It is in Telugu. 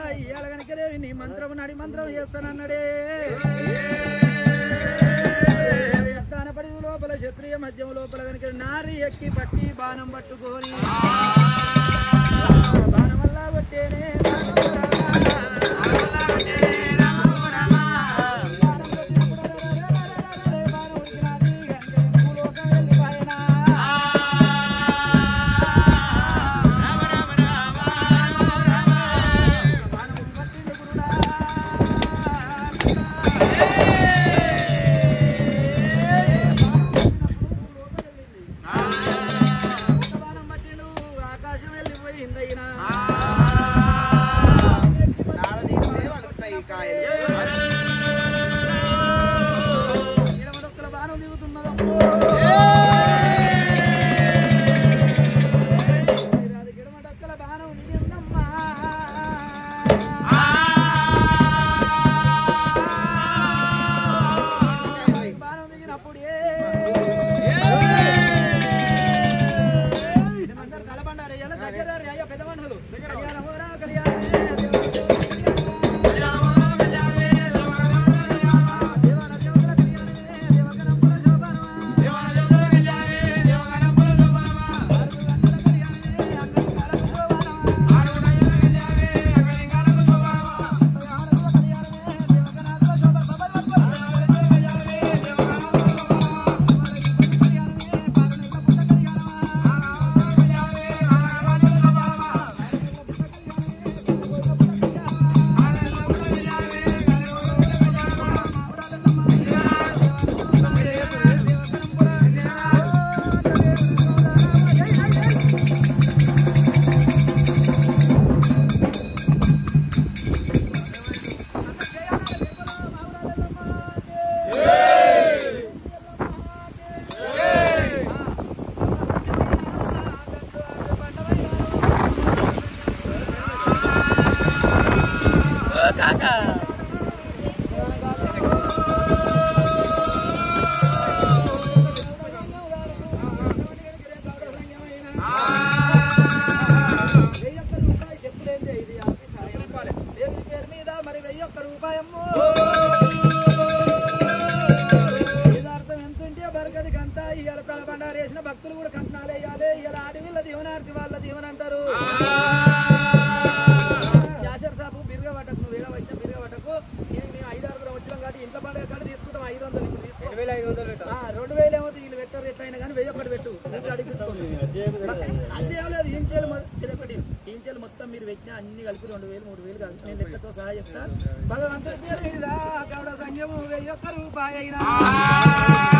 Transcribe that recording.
ఇయ్యాల కనుకలేవి నీ మంత్రం నడి మంత్రం చేస్తానన్నాడే దానపడి లోపల క్షత్రియ మధ్యం లోపల కనుక నారి ఎక్కి పట్టి బాణం పట్టుకొని బాణం వల్ల కొట్టేనే బాణం పట్టిండు ఆకాశం వెళ్ళిపోయిందయ్యనా నారదీస్తే వలుకుతాయి ఈ కాయలు ఇడమడొక్కల బాణం దిగుతున్నదమ్మో అది గిడమడొక్కల బాణం దిగిందమ్మా బాణం దిగినప్పుడు అందరు కలబండారు ఎలా దగ్గర అయ్యా పెద్ద మనుషులు కళ్యాణం ఓరా మరి వెయ్యి ఒక్క రూపాయమ్మో ఇదార్థం ఎంత ఉంటే బరకది కంత ఇవాళ తలబండారు వేసిన భక్తులు కూడా కంకణాలు వేయాలి ఇవాళ ఆడవిళ్ళ దీవనార్తి వాళ్ళ దీవెన అంటారు యాసర్ సాబు బిరుగ పట్టకు నువ్వు వేరే వచ్చిన బిరుగ పట్టకు ఇది మేము ఐదు ఆరుగురు వచ్చినాం కాబట్టి ఇంట్లో పండుగ కానీ తీసుకుంటాం ఐదు వందలు ఇప్పుడు తీసుకో ఆ, రెండు వేలు ఏమో వీళ్ళు పెట్టారు ఎట్లా అయినా కానీ వెయ్యి ఒకటి పెట్టు ఇంకా అడిగించుకోండి అదే లేదు ఏం చేయాలి ఒకటి ఏం చేయాలి మొత్తం మీరు పెట్టిన అన్ని కలిపి రెండు వేలు మూడు వేలు కలిపి నేను లెక్కతో సహా చెప్తా భగవంతుడి పేరు మీద గౌడ సంఘము వెయ్యి ఒక్క రూపాయి అయినా